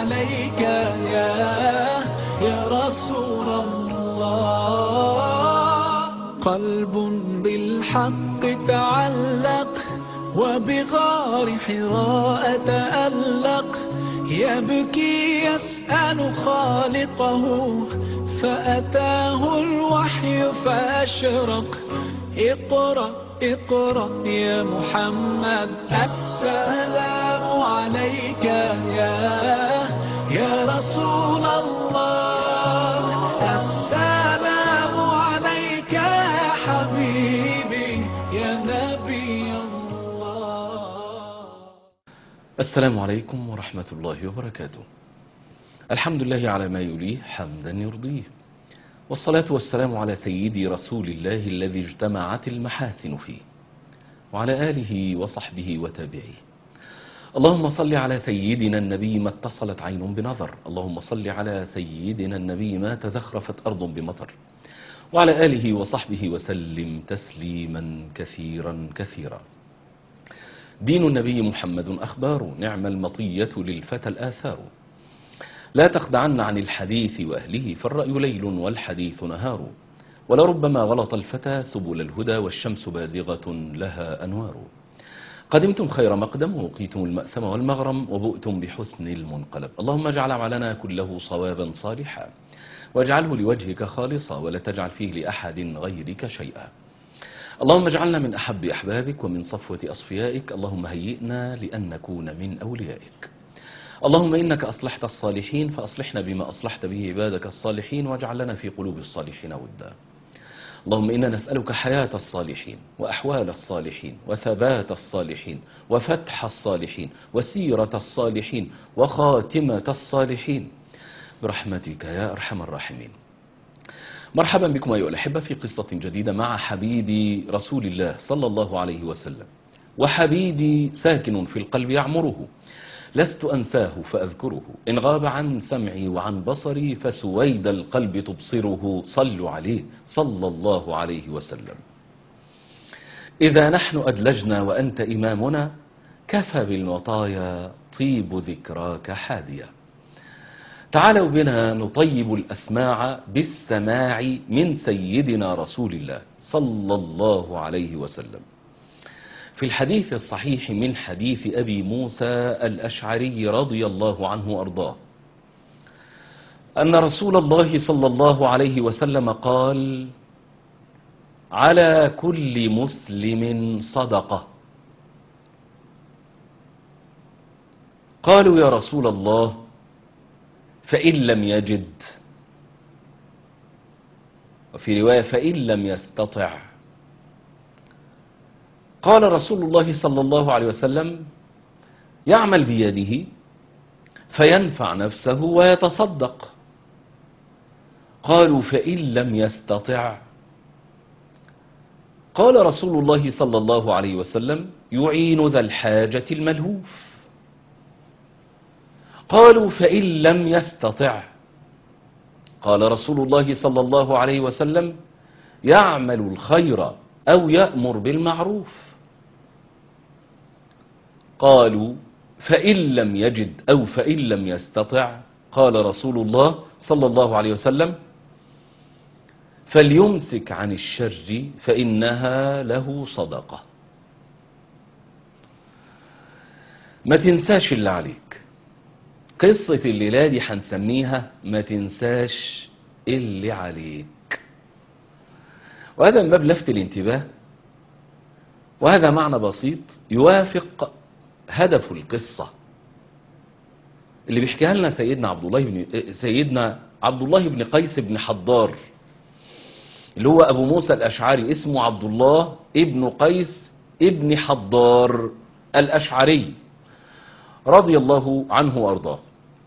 عليك يا يا رسول الله قلب بالحق تعلق وبغار حراء تألق يبكي يسأل خالقه فأتاه الوحي فأشرق اقرأ اقرأ يا محمد السلام عليك يا يا رسول الله السلام عليك يا حبيبي يا نبي الله السلام عليكم ورحمة الله وبركاته الحمد لله على ما يليه حمدا يرضيه والصلاة والسلام على سيدي رسول الله الذي اجتمعت المحاسن فيه وعلى آله وصحبه وتابعيه اللهم صل على سيدنا النبي ما اتصلت عين بنظر اللهم صل على سيدنا النبي ما تزخرفت أرض بمطر وعلى آله وصحبه وسلم تسليما كثيرا كثيرا دين النبي محمد أخبار نعم المطية للفتى الآثار لا تخدعن عن الحديث وأهله فالرأي ليل والحديث نهار ولربما غلط الفتى سبل الهدى والشمس بازغة لها أنوار قدمتم خير مقدم ووقيتم المأثم والمغرم وبؤتم بحسن المنقلب اللهم اجعل عملنا كله صوابا صالحا واجعله لوجهك خالصا ولا تجعل فيه لأحد غيرك شيئا اللهم اجعلنا من أحب أحبابك ومن صفوة أصفيائك اللهم هيئنا لأن نكون من أوليائك اللهم إنك أصلحت الصالحين فأصلحنا بما أصلحت به عبادك الصالحين واجعل لنا في قلوب الصالحين ودا اللهم إنا نسألك حياة الصالحين وأحوال الصالحين وثبات الصالحين وفتح الصالحين وسيرة الصالحين وخاتمة الصالحين برحمتك يا أرحم الراحمين مرحبا بكم أيها الأحبة في قصة جديدة مع حبيبي رسول الله صلى الله عليه وسلم وحبيبي ساكن في القلب يعمره لست أنساه فأذكره إن غاب عن سمعي وعن بصري فسويد القلب تبصره صلوا عليه صلى الله عليه وسلم إذا نحن أدلجنا وأنت إمامنا كفى بالمطايا طيب ذكراك حادية تعالوا بنا نطيب الأسماع بالسماع من سيدنا رسول الله صلى الله عليه وسلم في الحديث الصحيح من حديث أبي موسى الأشعري رضي الله عنه وأرضاه أن رسول الله صلى الله عليه وسلم قال على كل مسلم صدقة قالوا يا رسول الله فإن لم يجد وفي رواية فإن لم يستطع قال رسول الله صلى الله عليه وسلم يعمل بيده فينفع نفسه ويتصدق قالوا فإن لم يستطع قال رسول الله صلى الله عليه وسلم يعين ذا الحاجة الملهوف قالوا فإن لم يستطع قال رسول الله صلى الله عليه وسلم يعمل الخير أو يأمر بالمعروف قالوا فإن لم يجد أو فإن لم يستطع قال رسول الله صلى الله عليه وسلم فليمسك عن الشر فإنها له صدقة ما تنساش اللي عليك قصة الليلة دي هنسميها ما تنساش اللي عليك وهذا من باب لفت الانتباه وهذا معنى بسيط يوافق هدف القصة اللي بيحكيها لنا سيدنا عبد الله بن سيدنا عبد الله بن قيس بن حضار اللي هو ابو موسى الاشعري اسمه عبد الله ابن قيس ابن حضار الاشعري رضي الله عنه وارضاه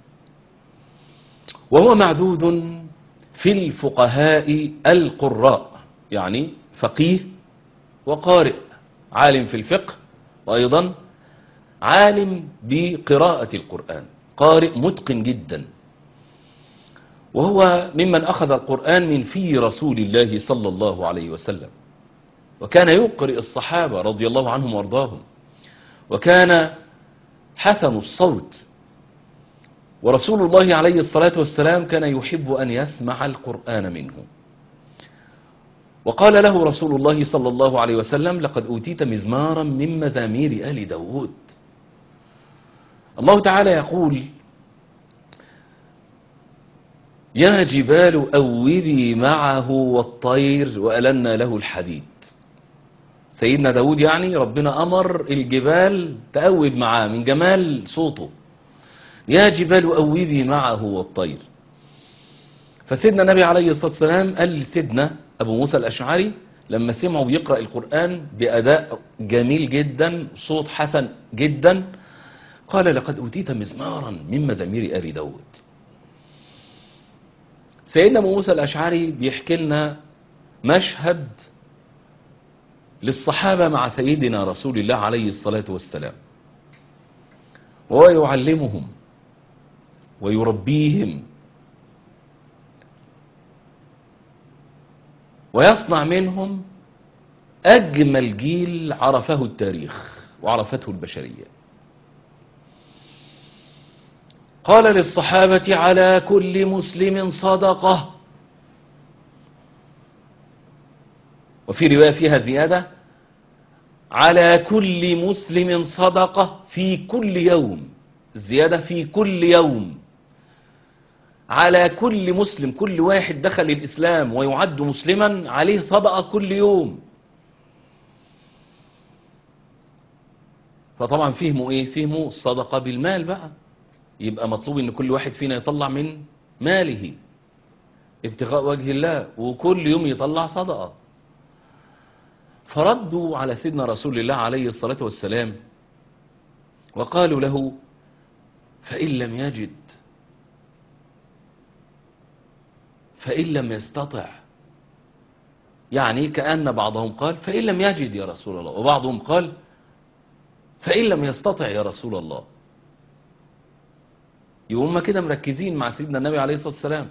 وهو معدود في الفقهاء القراء يعني فقيه وقارئ عالم في الفقه وأيضا عالم بقراءة القرآن قارئ متقن جدا وهو ممن أخذ القرآن من في رسول الله صلى الله عليه وسلم وكان يقرئ الصحابة رضي الله عنهم وارضاهم وكان حسن الصوت ورسول الله عليه الصلاة والسلام كان يحب أن يسمع القرآن منه وقال له رسول الله صلى الله عليه وسلم لقد أوتيت مزمارا من مزامير آل داود الله تعالى يقول يا جبال أوبي معه والطير وألنا له الحديد سيدنا داود يعني ربنا أمر الجبال تأوب معاه من جمال صوته يا جبال أوبي معه والطير فسيدنا النبي عليه الصلاة والسلام قال لسيدنا أبو موسى الأشعري لما سمعوا يقرأ القرآن بأداء جميل جدا صوت حسن جدا قال لقد أوتيت مزمارا من مزامير آل داود سيدنا أبو موسى الأشعري بيحكي لنا مشهد للصحابة مع سيدنا رسول الله عليه الصلاة والسلام وهو يعلمهم ويربيهم ويصنع منهم أجمل جيل عرفه التاريخ وعرفته البشرية قال للصحابة على كل مسلم صدقة وفي رواية فيها زيادة على كل مسلم صدقة في كل يوم الزيادة في كل يوم على كل مسلم كل واحد دخل الإسلام ويعد مسلما عليه صدقة كل يوم فطبعا فهموا ايه فهموا الصدقة بالمال بقى يبقى مطلوب ان كل واحد فينا يطلع من ماله ابتغاء وجه الله وكل يوم يطلع صدقة فردوا على سيدنا رسول الله عليه الصلاة والسلام وقالوا له فإن لم يجد فإن لم يستطع يعني كأن بعضهم قال فإن لم يجد يا رسول الله وبعضهم قال فإن لم يستطع يا رسول الله يبقوا هم كده مركزين مع سيدنا النبي عليه الصلاة والسلام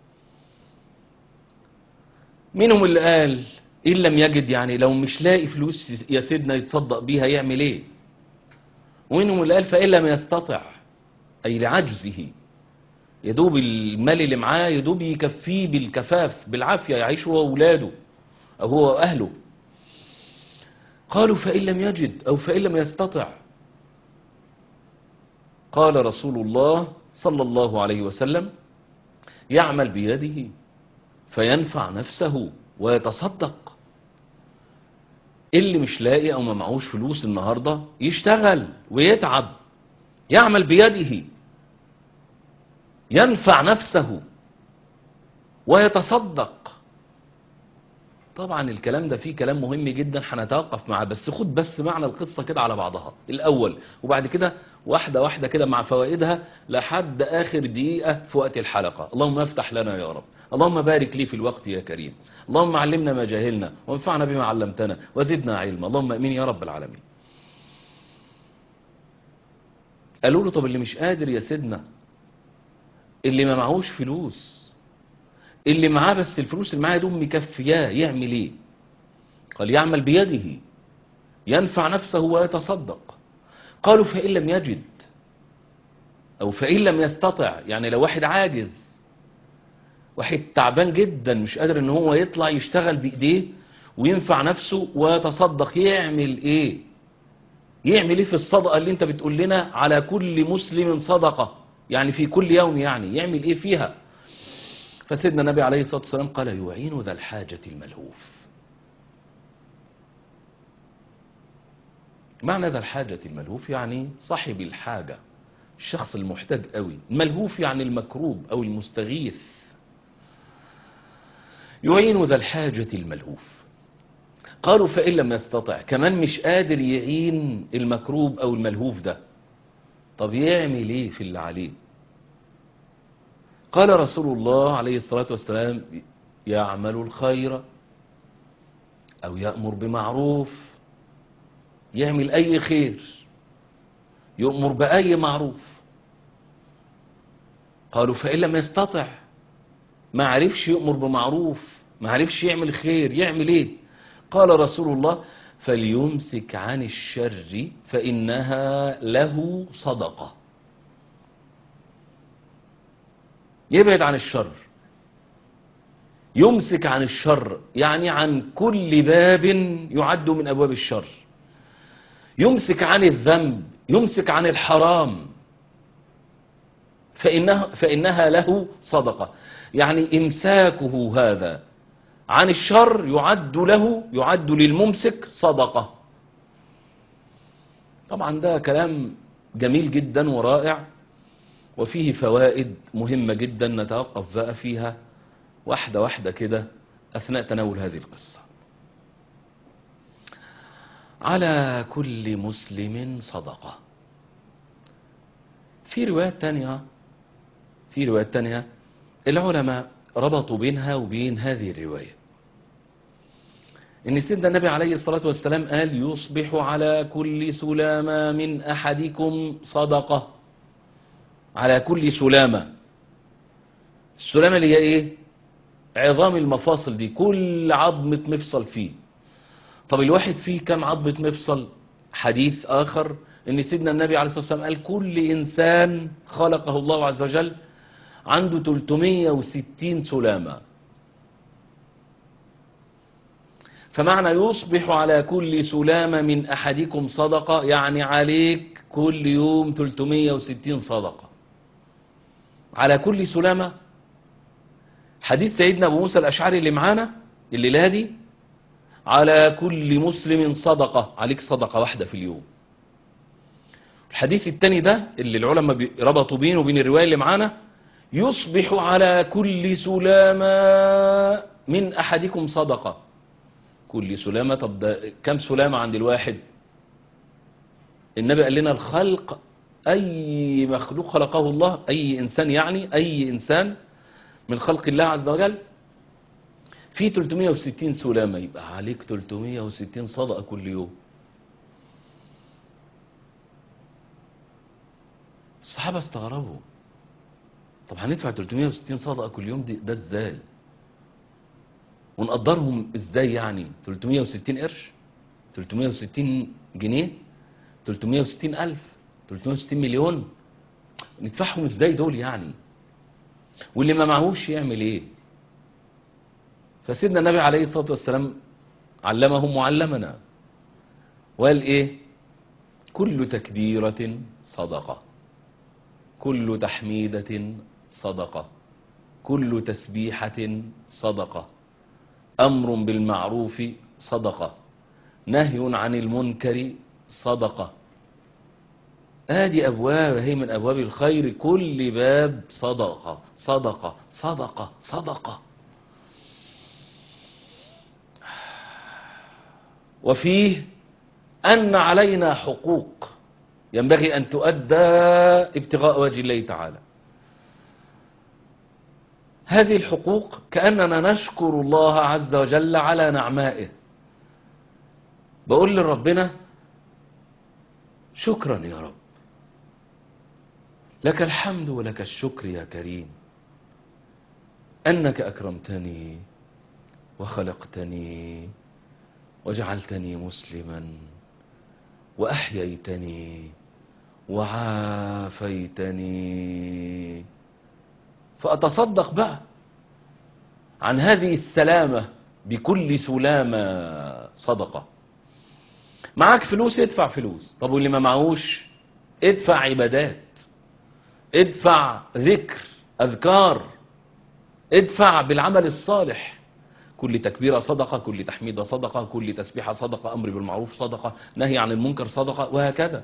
منهم اللي قال إن لم يجد يعني لو مش لاقي فلوس يا سيدنا يتصدق بيها يعمل إيه ومنهم اللي قال فإن لم يستطع أي لعجزه يدوب المال اللي معاه يدوب يكفيه بالكفاف بالعافية يعيش هو وأولاده أو هو وأهله قالوا فإن لم يجد أو فإن لم يستطع قال رسول الله صلى الله عليه وسلم يعمل بيده فينفع نفسه ويتصدق اللي مش لاقي او ما معهوش فلوس النهاردة يشتغل ويتعب يعمل بيده ينفع نفسه ويتصدق طبعا الكلام ده فيه كلام مهم جدا هنتوقف معاه بس خد بس معنى القصة كده على بعضها الأول وبعد كده واحدة واحدة كده مع فوائدها لحد آخر دقيقة في وقت الحلقة اللهم افتح لنا يا رب اللهم بارك لي في الوقت يا كريم اللهم علمنا ما جهلنا وانفعنا بما علمتنا وزدنا علما اللهم امين يا رب العالمين قالوا له طب اللي مش قادر يا سيدنا اللي ما معهوش فلوس اللي معاه بس الفلوس اللي معاه دوم مكفياه يعمل ايه قال يعمل بيده ينفع نفسه ويتصدق قالوا فإن لم يجد أو فإن لم يستطع يعني لو واحد عاجز واحد تعبان جدا مش قادر ان هو يطلع يشتغل بإيديه وينفع نفسه ويتصدق يعمل ايه يعمل ايه في الصدقة اللي انت بتقول لنا على كل مسلم صدقة يعني في كل يوم يعني يعمل ايه فيها فسيدنا النبي عليه الصلاة والسلام قال يعين ذا الحاجة الملهوف معنى ذا الحاجة الملهوف يعني صاحب الحاجة الشخص المحتاج قوي الملهوف يعني المكروب أو المستغيث يعين ذا الحاجة الملهوف قالوا فإن لم يستطع كمان مش قادر يعين المكروب أو الملهوف ده طب يعمل ايه في اللي عليه قال رسول الله عليه الصلاة والسلام يعمل الخير أو يأمر بمعروف يعمل أي خير يؤمر بأي معروف قالوا فإن لم يستطع ما عرفش يؤمر بمعروف ما عرفش يعمل خير يعمل ايه قال رسول الله فليمسك عن الشر فإنها له صدقة يبعد عن الشر يمسك عن الشر يعني عن كل باب يعد من أبواب الشر يمسك عن الذنب يمسك عن الحرام فإنها, فإنها له صدقة يعني إمساكه هذا عن الشر يعد له يعد للممسك صدقة طبعا ده كلام جميل جدا ورائع وفيه فوائد مهمة جدا نتوقف بقى فيها واحدة واحدة كده أثناء تناول هذه القصة على كل مسلم صدقة في روايات تانية في روايات تانية العلماء ربطوا بينها وبين هذه الرواية إن سيدنا النبي عليه الصلاة والسلام قال يصبح على كل سلامة من أحدكم صدقة على كل سلامة السلامة اللي هي إيه عظام المفاصل دي كل عظمة مفصل فيه طب الواحد فيه كم عظمة مفصل حديث آخر ان سيدنا النبي عليه الصلاة والسلام قال كل إنسان خلقه الله عز وجل عنده 360 سلامة فمعنى يصبح على كل سلامة من أحدكم صدقة يعني عليك كل يوم 360 صدقة على كل سلامة حديث سيدنا أبو موسى الأشعري اللي معانا الليلة دي على كل مسلم صدقة عليك صدقة واحدة في اليوم الحديث التاني ده اللي العلماء ربطوا بينه وبين الرواية اللي معانا يصبح على كل سلامة من أحدكم صدقة كل سلامة طب ده كم سلامة عند الواحد النبي قال لنا الخلق أي مخلوق خلقه الله أي إنسان يعني أي إنسان من خلق الله عز وجل في 360 سلامة يبقى عليك 360 صدقة كل يوم الصحابة استغربوا طب هندفع 360 صدقة كل يوم دي ده ازاي ونقدرهم ازاي يعني 360 قرش 360 جنيه 360 ألف 360 مليون ندفعهم ازاي دول يعني واللي ما معهوش يعمل ايه فسيدنا النبي عليه الصلاة والسلام علمهم وعلمنا وقال ايه كل تكبيرة صدقة كل تحميدة صدقة كل تسبيحة صدقة أمر بالمعروف صدقة نهي عن المنكر صدقة ادي ابواب هي من ابواب الخير كل باب صدقة صدقة صدقة صدقة وفيه ان علينا حقوق ينبغي ان تؤدى ابتغاء وجه الله تعالى هذه الحقوق كأننا نشكر الله عز وجل على نعمائه بقول لربنا شكرا يا رب لك الحمد ولك الشكر يا كريم أنك أكرمتني وخلقتني وجعلتني مسلما وأحييتني وعافيتني فأتصدق بقى عن هذه السلامة بكل سلامة صدقة معاك فلوس ادفع فلوس طب واللي ما معهوش ادفع عبادات ادفع ذكر أذكار ادفع بالعمل الصالح كل تكبيرة صدقة كل تحميدة صدقة كل تسبيحة صدقة أمر بالمعروف صدقة نهي عن المنكر صدقة وهكذا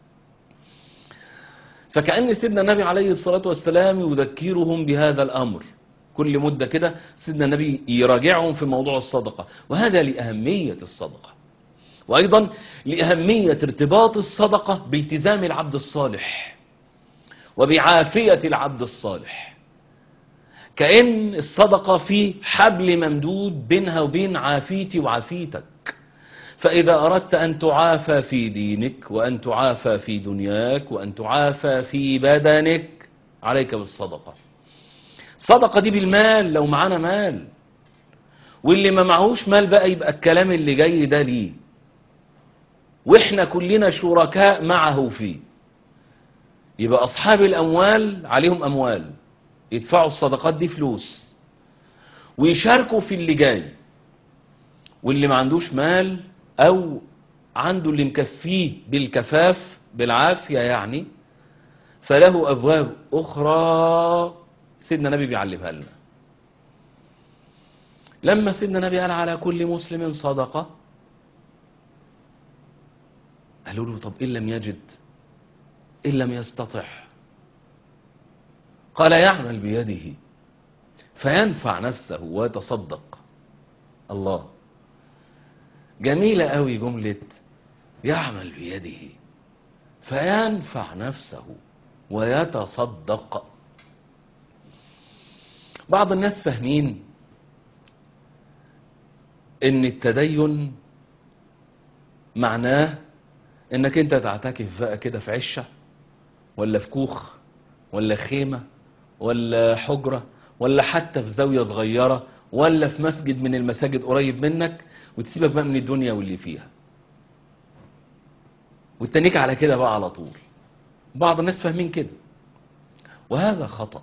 فكأن سيدنا النبي عليه الصلاة والسلام يذكرهم بهذا الأمر كل مدة كده سيدنا النبي يراجعهم في موضوع الصدقة وهذا لأهمية الصدقة وأيضا لأهمية ارتباط الصدقة بالتزام العبد الصالح وبعافية العبد الصالح كأن الصدقة في حبل ممدود بينها وبين عافيتي وعافيتك فإذا أردت أن تعافى في دينك وأن تعافى في دنياك وأن تعافى في بدنك عليك بالصدقة الصدقة دي بالمال لو معانا مال واللي ما معهوش مال بقى يبقى الكلام اللي جاي ده ليه واحنا كلنا شركاء معه فيه يبقى أصحاب الأموال عليهم أموال يدفعوا الصدقات دي فلوس ويشاركوا في اللي جاي واللي ما عندوش مال او عنده اللي مكفيه بالكفاف بالعافية يعني فله ابواب اخرى سيدنا النبي بيعلمها لنا لما سيدنا النبي قال على كل مسلم صدقة قالوا له طب إن لم يجد إن لم يستطع قال يعمل بيده فينفع نفسه ويتصدق الله جميلة قوي جملة يعمل بيده فينفع نفسه ويتصدق بعض الناس فاهمين ان التدين معناه انك انت تعتكف بقى كده في عشة ولا في كوخ ولا خيمة ولا حجرة ولا حتى في زاوية صغيرة ولا في مسجد من المساجد قريب منك وتسيبك بقى من الدنيا واللي فيها وتنيك على كده بقى على طول بعض الناس فاهمين كده وهذا خطأ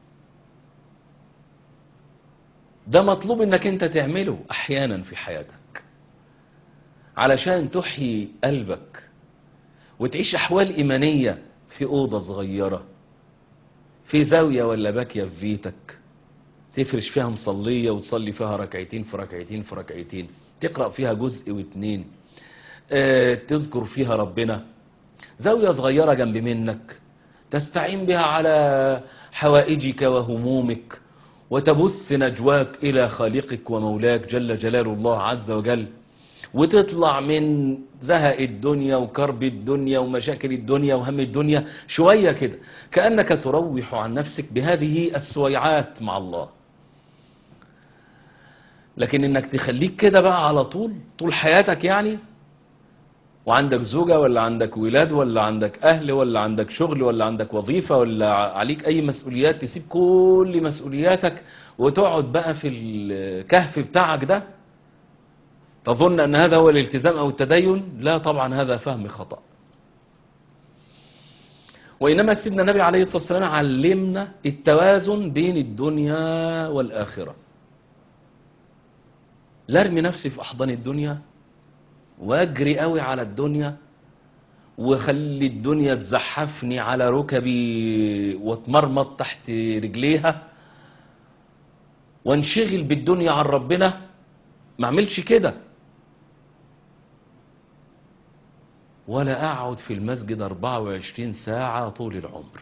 ده مطلوب انك انت تعمله احيانا في حياتك علشان تحيي قلبك وتعيش احوال ايمانية في اوضة صغيرة في زاوية ولا باكية في بيتك تفرش فيها مصلية وتصلي فيها ركعتين في ركعتين في ركعتين تقرأ فيها جزء واتنين اه تذكر فيها ربنا زاوية صغيرة جنب منك تستعين بها على حوائجك وهمومك وتبث نجواك إلى خالقك ومولاك جل جلال الله عز وجل وتطلع من زهق الدنيا وكرب الدنيا ومشاكل الدنيا وهم الدنيا شوية كده كأنك تروح عن نفسك بهذه السويعات مع الله لكن انك تخليك كده بقى على طول طول حياتك يعني وعندك زوجة ولا عندك ولاد ولا عندك أهل ولا عندك شغل ولا عندك وظيفة ولا عليك أي مسؤوليات تسيب كل مسؤولياتك وتقعد بقى في الكهف بتاعك ده تظن أن هذا هو الالتزام أو التدين لا طبعا هذا فهم خطأ وإنما سيدنا النبي عليه الصلاة والسلام علمنا التوازن بين الدنيا والآخرة لا ارمي نفسي في أحضان الدنيا واجري قوي على الدنيا وخلي الدنيا تزحفني على ركبي واتمرمط تحت رجليها وانشغل بالدنيا عن ربنا ما اعملش كده ولا اقعد في المسجد 24 ساعة طول العمر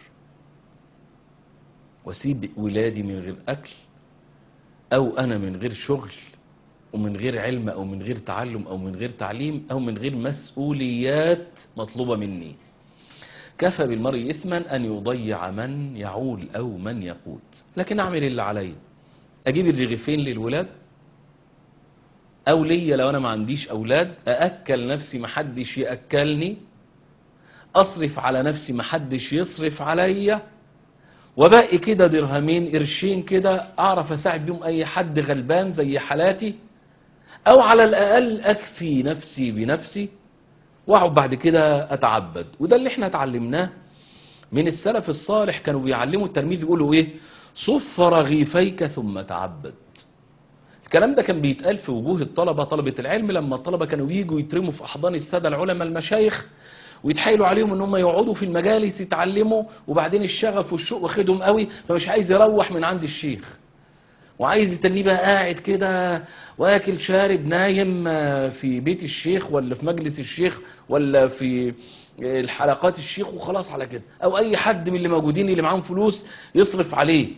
واسيب ولادي من غير اكل او انا من غير شغل ومن غير علم او من غير تعلم او من غير تعليم او من غير مسؤوليات مطلوبة مني كفى بالمرء اثما ان يضيع من يعول او من يقوت لكن اعمل اللي عليا اجيب الرغيفين للولاد او ليا لو انا ما عنديش اولاد ااكل نفسي محدش ياكلني اصرف على نفسي محدش يصرف عليا وباقي كده درهمين قرشين كده اعرف اساعد بيهم اي حد غلبان زي حالاتي او على الاقل اكفي نفسي بنفسي واقعد بعد كده اتعبد وده اللي احنا اتعلمناه من السلف الصالح كانوا بيعلموا التلميذ يقولوا ايه صف رغيفيك ثم تعبد الكلام ده كان بيتقال في وجوه الطلبة طلبة العلم لما الطلبة كانوا يجوا يترموا في أحضان السادة العلماء المشايخ ويتحايلوا عليهم ان هم يقعدوا في المجالس يتعلموا وبعدين الشغف والشوق واخدهم قوي فمش عايز يروح من عند الشيخ وعايز يتنيه بقى قاعد كده واكل شارب نايم في بيت الشيخ ولا في مجلس الشيخ ولا في الحلقات الشيخ وخلاص على كده او اي حد من اللي موجودين اللي معاهم فلوس يصرف عليه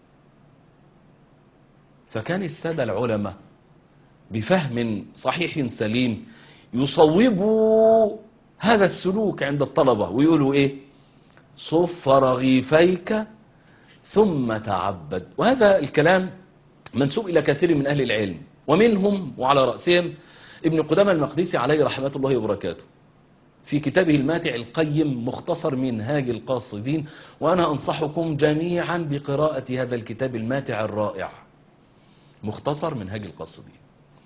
فكان السادة العلماء بفهم صحيح سليم يصوبوا هذا السلوك عند الطلبة ويقولوا ايه صف رغيفيك ثم تعبد وهذا الكلام منسوب إلى كثير من أهل العلم ومنهم وعلى رأسهم ابن قدامى المقدسي عليه رحمة الله وبركاته في كتابه الماتع القيم مختصر منهاج القاصدين وأنا أنصحكم جميعا بقراءة هذا الكتاب الماتع الرائع مختصر منهاج القاصدين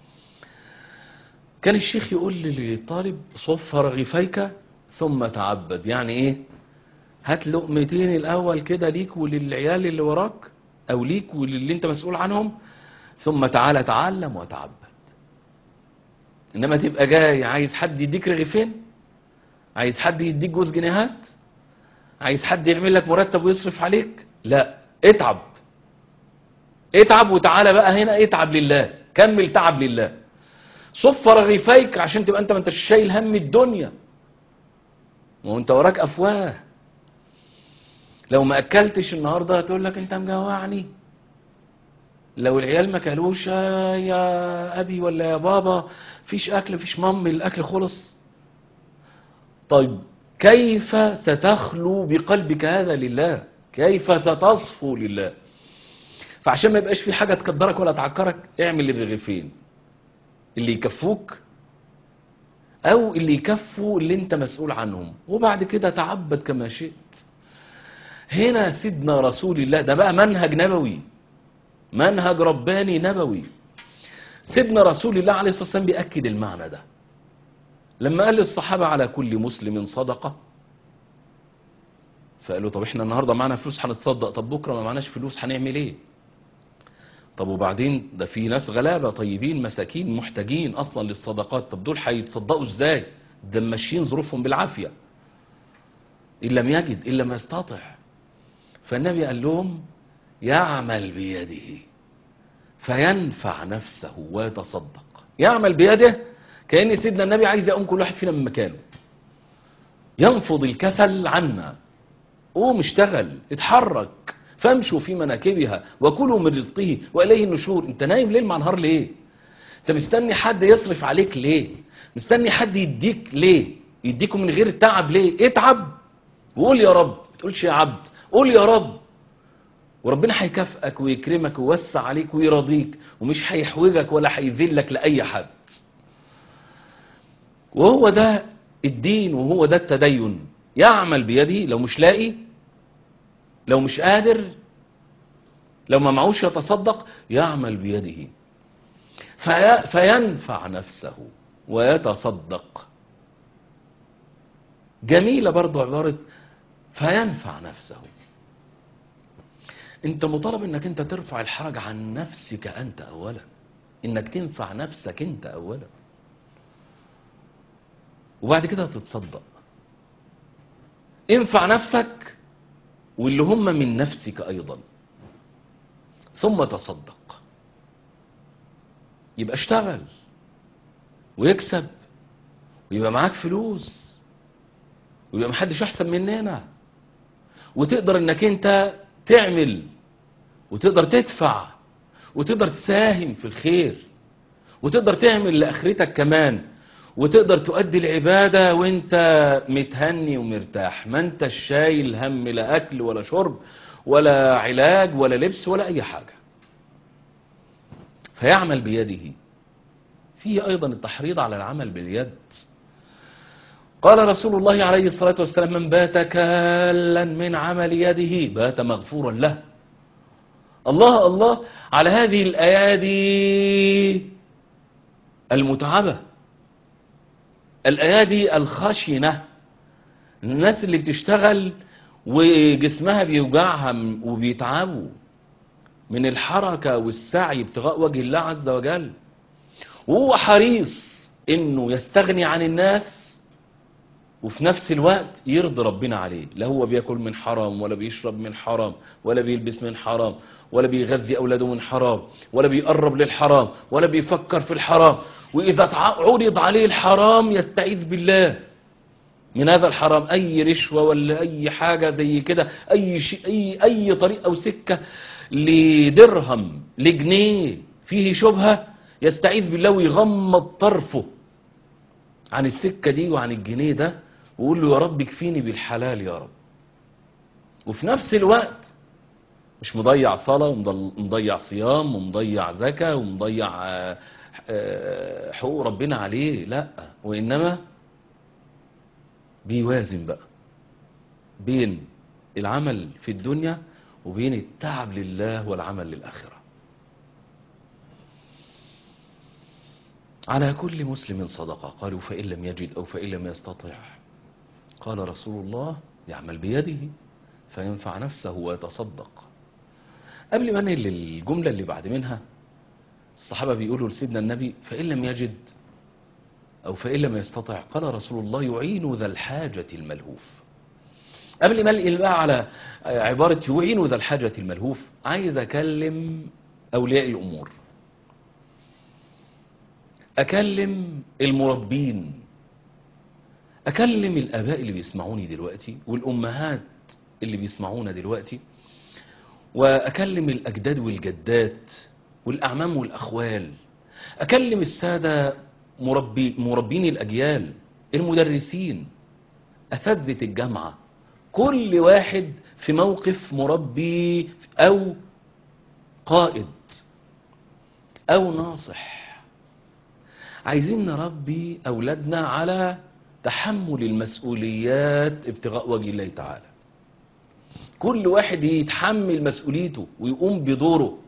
كان الشيخ يقول للطالب صف رغيفيك ثم تعبد يعني ايه هات لقمتين الاول كده ليك وللعيال اللي وراك او ليك وللي انت مسؤول عنهم ثم تعالى تعلم وتعبد انما تبقى جاي عايز حد يديك رغيفين عايز حد يديك جوز جنيهات عايز حد يعمل لك مرتب ويصرف عليك لا اتعب اتعب وتعالى بقى هنا اتعب لله كمل تعب لله صف رغيفيك عشان تبقى انت ما انتش شايل هم الدنيا وانت وراك افواه لو ما اكلتش النهارده هتقول لك انت مجوعني لو العيال ما كلوش آه يا ابي ولا يا بابا فيش اكل فيش مام الاكل خلص طيب كيف ستخلو بقلبك هذا لله كيف ستصفو لله فعشان ما يبقاش في حاجه تكدرك ولا تعكرك اعمل الرغيفين اللي يكفوك او اللي يكفوا اللي انت مسؤول عنهم وبعد كده تعبد كما شئت هنا سيدنا رسول الله ده بقى منهج نبوي منهج رباني نبوي سيدنا رسول الله عليه الصلاة والسلام بيأكد المعنى ده لما قال للصحابة على كل مسلم صدقة فقالوا طب احنا النهاردة معنا فلوس هنتصدق طب بكرة ما معناش فلوس هنعمل ايه طب وبعدين ده في ناس غلابة طيبين مساكين محتاجين اصلا للصدقات طب دول هيتصدقوا ازاي ده ماشيين ظروفهم بالعافية ان لم يجد ان لم يستطع فالنبي قال لهم يعمل بيده فينفع نفسه ويتصدق يعمل بيده كأن سيدنا النبي عايز يقوم كل واحد فينا من مكانه ينفض الكسل عنا قوم اشتغل اتحرك فامشوا في مناكبها وكلوا من رزقه واليه النشور انت نايم ليل مع نهار ليه انت مستني حد يصرف عليك ليه مستني حد يديك ليه يديكم من غير التعب ليه اتعب وقول يا رب ما تقولش يا عبد قول يا رب وربنا هيكافئك ويكرمك ويوسع عليك ويرضيك ومش هيحوجك ولا هيذلك لأي حد وهو ده الدين وهو ده التدين يعمل بيده لو مش لاقي لو مش قادر لو ما معوش يتصدق يعمل بيده في فينفع نفسه ويتصدق جميلة برضو عبارة فينفع نفسه انت مطالب انك انت ترفع الحرج عن نفسك انت اولا انك تنفع نفسك انت اولا وبعد كده تتصدق انفع نفسك واللي هم من نفسك ايضا ثم تصدق يبقى اشتغل ويكسب ويبقى معاك فلوس ويبقى محدش احسن مننا وتقدر انك انت تعمل وتقدر تدفع وتقدر تساهم في الخير وتقدر تعمل لآخرتك كمان وتقدر تؤدي العبادة وانت متهني ومرتاح ما انت شايل هم لا أكل ولا شرب ولا علاج ولا لبس ولا أي حاجة فيعمل بيده فيه أيضا التحريض على العمل باليد قال رسول الله عليه الصلاة والسلام من بات كالا من عمل يده بات مغفورا له الله الله على هذه الأيادي المتعبة الأيادي الخشنة الناس اللي بتشتغل وجسمها بيوجعها وبيتعبوا من الحركة والسعي ابتغاء وجه الله عز وجل وهو حريص انه يستغني عن الناس وفي نفس الوقت يرضي ربنا عليه لا هو بياكل من حرام ولا بيشرب من حرام ولا بيلبس من حرام ولا بيغذي اولاده من حرام ولا بيقرب للحرام ولا بيفكر في الحرام واذا عرض عليه الحرام يستعيذ بالله من هذا الحرام اي رشوه ولا اي حاجه زي كده اي شيء اي اي طريق او سكه لدرهم لجنيه فيه شبهه يستعيذ بالله ويغمض طرفه عن السكه دي وعن الجنيه ده ويقول له يا رب اكفيني بالحلال يا رب وفي نفس الوقت مش مضيع صلاة ومضيع صيام ومضيع زكاة ومضيع حقوق ربنا عليه لا وإنما بيوازن بقى بين العمل في الدنيا وبين التعب لله والعمل للآخرة على كل مسلم صدقة قالوا فإن لم يجد أو فإن لم يستطع قال رسول الله يعمل بيده فينفع نفسه ويتصدق قبل ما انقل الجملة اللي بعد منها الصحابة بيقولوا لسيدنا النبي فإن لم يجد أو فإن لم يستطع قال رسول الله يعين ذا الحاجة الملهوف قبل ما انقل بقى على عبارة يعين ذا الحاجة الملهوف عايز أكلم أولياء الأمور أكلم المربين أكلم الآباء اللي بيسمعوني دلوقتي والأمهات اللي بيسمعونا دلوقتي وأكلم الأجداد والجدات والأعمام والأخوال أكلم السادة مربي مربين الأجيال المدرسين أساتذة الجامعة كل واحد في موقف مربي أو قائد أو ناصح عايزين نربي أولادنا على تحمل المسؤوليات ابتغاء وجه الله تعالى كل واحد يتحمل مسؤوليته ويقوم بدوره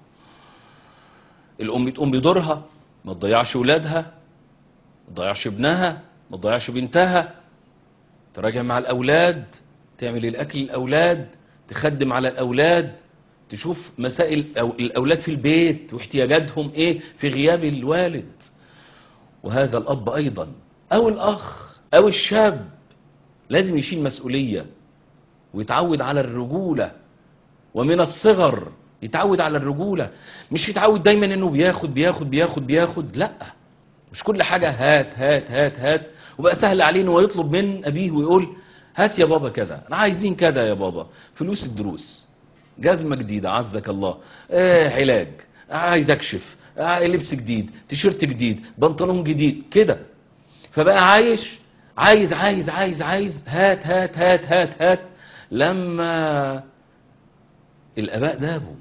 الأم تقوم بدورها ما تضيعش ولادها ما تضيعش ابنها ما تضيعش بنتها تراجع مع الأولاد تعمل الأكل للأولاد تخدم على الأولاد تشوف مسائل أو الأولاد في البيت واحتياجاتهم إيه في غياب الوالد وهذا الأب أيضا أو الأخ أو الشاب لازم يشيل مسؤولية ويتعود على الرجولة ومن الصغر يتعود على الرجولة مش يتعود دايما انه بياخد بياخد بياخد بياخد لا مش كل حاجة هات هات هات هات وبقى سهل عليه انه يطلب من ابيه ويقول هات يا بابا كذا انا عايزين كذا يا بابا فلوس الدروس جزمة جديدة عزك الله آه علاج عايز اكشف آه لبس جديد تيشيرت جديد بنطلون جديد كده فبقى عايش عايز عايز عايز عايز هات هات هات هات هات لما الاباء دابوا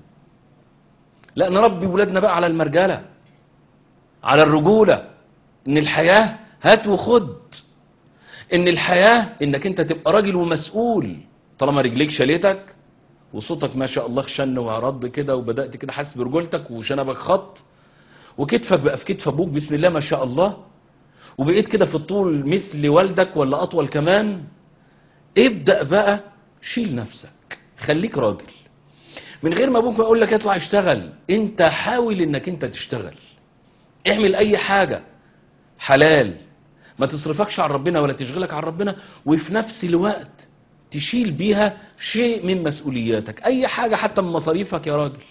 لا نربي ولادنا بقى على المرجله على الرجوله ان الحياه هات وخد ان الحياه انك انت تبقى راجل ومسؤول طالما رجليك شالتك وصوتك ما شاء الله خشن وعرض كده وبدات كده حاسس برجولتك وشنبك خط وكتفك بقى في كتف ابوك بسم الله ما شاء الله وبقيت كده في الطول مثل والدك ولا اطول كمان ابدا بقى شيل نفسك خليك راجل من غير ما ابوك يقول لك اطلع اشتغل انت حاول انك انت تشتغل اعمل اي حاجة حلال ما تصرفكش عن ربنا ولا تشغلك عن ربنا وفي نفس الوقت تشيل بيها شيء من مسؤولياتك اي حاجة حتى من مصاريفك يا راجل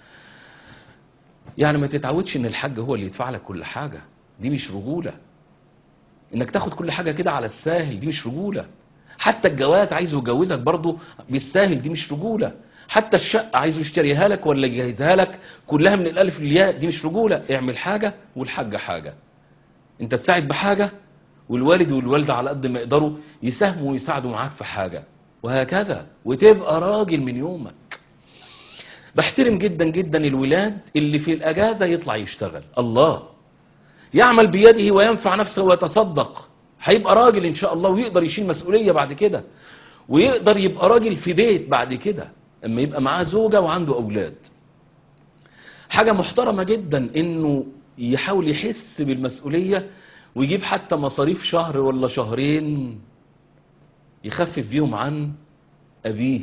يعني ما تتعودش ان الحاج هو اللي يدفع لك كل حاجة دي مش رجولة انك تاخد كل حاجة كده على الساهل دي مش رجولة حتى الجواز عايزه يجوزك برضه بالساهل دي مش رجولة حتى الشقة عايزه يشتريها لك ولا يجهزها لك كلها من الالف للياء دي مش رجولة اعمل حاجة والحاجة حاجة انت تساعد بحاجة والوالد والوالدة على قد ما يقدروا يساهموا ويساعدوا معاك في حاجة وهكذا وتبقى راجل من يومك بحترم جدا جدا الولاد اللي في الاجازة يطلع يشتغل الله يعمل بيده وينفع نفسه ويتصدق هيبقى راجل ان شاء الله ويقدر يشيل مسؤولية بعد كده ويقدر يبقى راجل في بيت بعد كده اما يبقى معاه زوجة وعنده اولاد حاجة محترمة جدا انه يحاول يحس بالمسؤولية ويجيب حتى مصاريف شهر ولا شهرين يخفف بيهم عن ابيه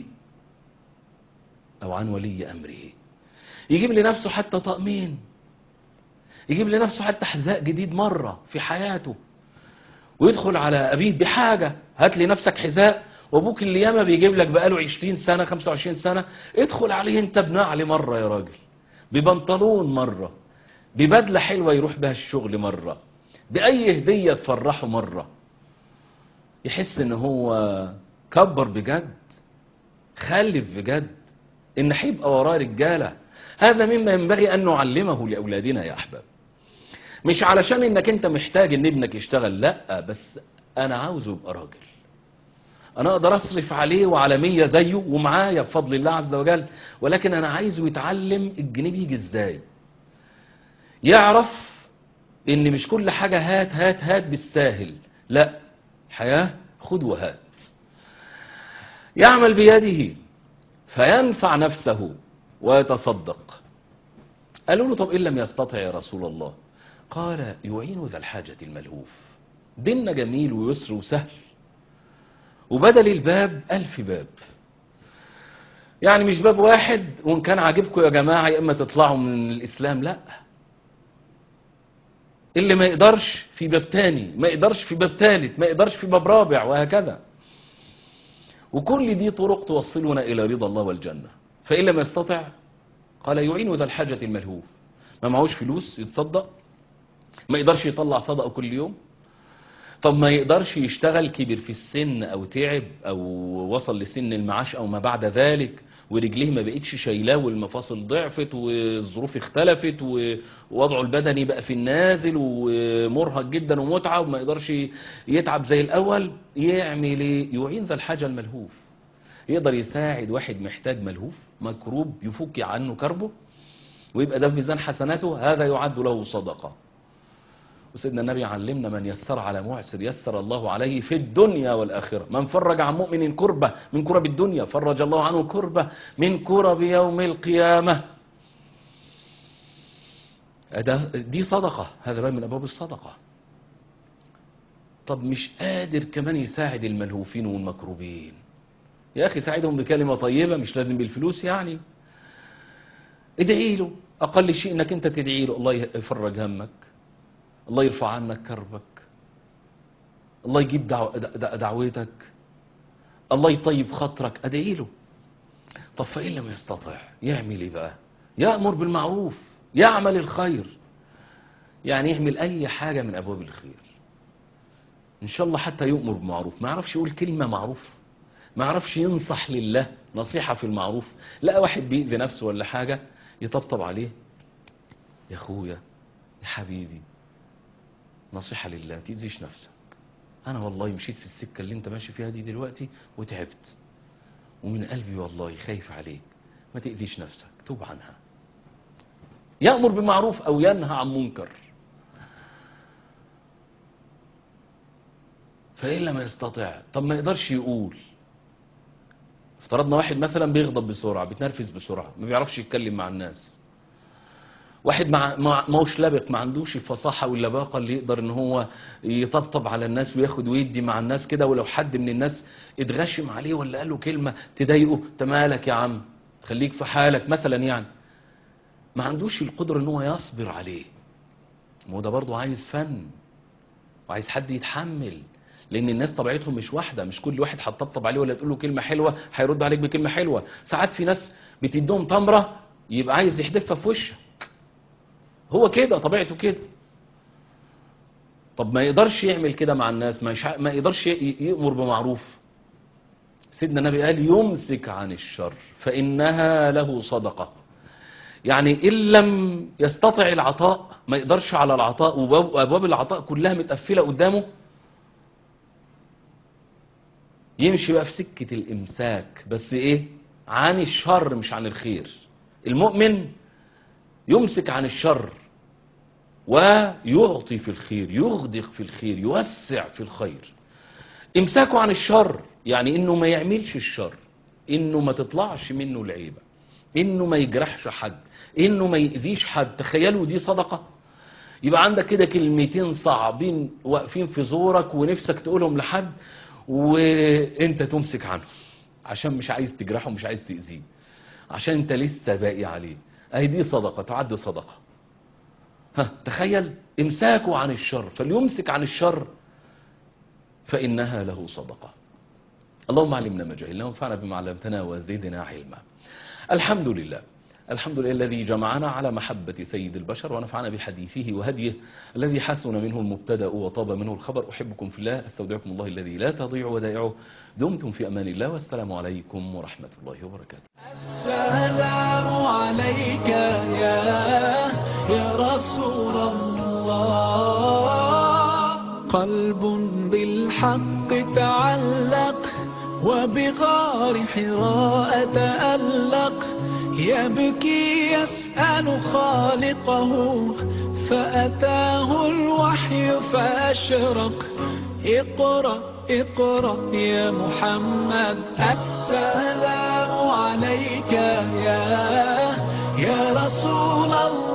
او عن ولي امره يجيب لنفسه حتى طقمين يجيب لنفسه حتى حذاء جديد مرة في حياته ويدخل على أبيه بحاجة هات لي نفسك حذاء وابوك اللي ياما بيجيب لك بقاله 20 سنة 25 سنة ادخل عليه انت بنعل مرة يا راجل ببنطلون مرة ببدلة حلوة يروح بها الشغل مرة بأي هدية تفرحه مرة يحس ان هو كبر بجد خلف بجد ان هيبقى وراه رجالة هذا مما ينبغي ان نعلمه لأولادنا يا أحباب مش علشان انك انت محتاج ان ابنك يشتغل لا بس انا عاوزه يبقى راجل انا اقدر اصرف عليه وعلى مية زيه ومعايا بفضل الله عز وجل ولكن انا عايزه يتعلم الجنيه بيجي ازاي يعرف ان مش كل حاجة هات هات هات بالساهل لا حياة خد وهات يعمل بيده فينفع نفسه ويتصدق قالوا له طب إن لم يستطع يا رسول الله قال يعين ذا الحاجة الملهوف ديننا جميل ويسر وسهل وبدل الباب ألف باب يعني مش باب واحد وإن كان عاجبكم يا جماعة يا إما تطلعوا من الإسلام لا اللي ما يقدرش في باب تاني ما يقدرش في باب تالت ما يقدرش في باب رابع وهكذا وكل دي طرق توصلنا إلى رضا الله والجنة فإن لم يستطع قال يعين ذا الحاجة الملهوف ما معهوش فلوس يتصدق ما يقدرش يطلع صدقه كل يوم طب ما يقدرش يشتغل كبر في السن او تعب او وصل لسن المعاش او ما بعد ذلك ورجليه ما بقتش شايلاه والمفاصل ضعفت والظروف اختلفت ووضعه البدني بقى في النازل ومرهق جدا ومتعب وما يقدرش يتعب زي الاول يعمل ايه يعين ذا الحاجه الملهوف يقدر يساعد واحد محتاج ملهوف مكروب يفك عنه كربه ويبقى ده في ميزان حسناته هذا يعد له صدقه وسيدنا النبي علمنا من يسر على معسر يسر الله عليه في الدنيا والآخرة من فرج عن مؤمن كربة من كرب الدنيا فرج الله عنه كربة من كرب يوم القيامة دي صدقة هذا باب من أبواب الصدقة طب مش قادر كمان يساعد الملهوفين والمكروبين يا أخي ساعدهم بكلمة طيبة مش لازم بالفلوس يعني ادعي له أقل شيء أنك أنت تدعي له الله يفرج همك الله يرفع عنك كربك الله يجيب دعو دعوتك الله يطيب خاطرك ادعي له طب فإن لم يستطع يعمل ايه بقى يأمر بالمعروف يعمل الخير يعني يعمل اي حاجة من ابواب الخير ان شاء الله حتى يؤمر بالمعروف ما يعرفش يقول كلمة معروف ما يعرفش ينصح لله نصيحة في المعروف لا واحد بيأذي نفسه ولا حاجة يطبطب عليه يا اخويا يا حبيبي نصيحة لله تأذيش نفسك أنا والله مشيت في السكة اللي أنت ماشي فيها دي دلوقتي وتعبت ومن قلبي والله خايف عليك ما تأذيش نفسك توب عنها يأمر بمعروف أو ينهى عن منكر فإن لم يستطع طب ما يقدرش يقول افترضنا واحد مثلا بيغضب بسرعة بيتنرفز بسرعة ما بيعرفش يتكلم مع الناس واحد مع ما هوش لبق ما عندوش الفصاحه واللباقه اللي يقدر ان هو يطبطب على الناس وياخد ويدي مع الناس كده ولو حد من الناس اتغشم عليه ولا قال له كلمه تضايقه انت مالك يا عم خليك في حالك مثلا يعني ما عندوش القدره ان هو يصبر عليه ما هو ده برضه عايز فن وعايز حد يتحمل لان الناس طبيعتهم مش واحده مش كل واحد هتطبطب عليه ولا تقول له كلمه حلوه هيرد عليك بكلمه حلوه ساعات في ناس بتديهم تمره يبقى عايز يحدفها في وشك هو كده طبيعته كده طب ما يقدرش يعمل كده مع الناس ما, يشع... ما يقدرش يأمر بمعروف سيدنا النبي قال يمسك عن الشر فإنها له صدقة يعني إن لم يستطع العطاء ما يقدرش على العطاء وأبواب العطاء كلها متقفلة قدامه يمشي بقى في سكة الإمساك بس إيه عن الشر مش عن الخير المؤمن يمسك عن الشر ويعطي في الخير يغدق في الخير يوسع في الخير امساكه عن الشر يعني انه ما يعملش الشر انه ما تطلعش منه العيبة انه ما يجرحش حد انه ما يأذيش حد تخيلوا دي صدقة يبقى عندك كده كلمتين صعبين واقفين في زورك ونفسك تقولهم لحد وانت تمسك عنه عشان مش عايز تجرحه ومش عايز تأذيه عشان انت لسه باقي عليه اهي دي صدقة تعد صدقة ها تخيل امساكه عن الشر فليمسك عن الشر فإنها له صدقة اللهم علمنا ما جهلنا وانفعنا بما علمتنا وزدنا علما الحمد لله الحمد لله الذي جمعنا على محبة سيد البشر ونفعنا بحديثه وهديه الذي حسن منه المبتدأ وطاب منه الخبر أحبكم في الله استودعكم الله الذي لا تضيع ودائعه دمتم في أمان الله والسلام عليكم ورحمة الله وبركاته السلام عليك يا يا رسول الله قلب بالحق تعلق وبغار حراء تألق يبكي يسأل خالقه فأتاه الوحي فأشرق اقرأ اقرأ يا محمد السلام عليك يا يا رسول الله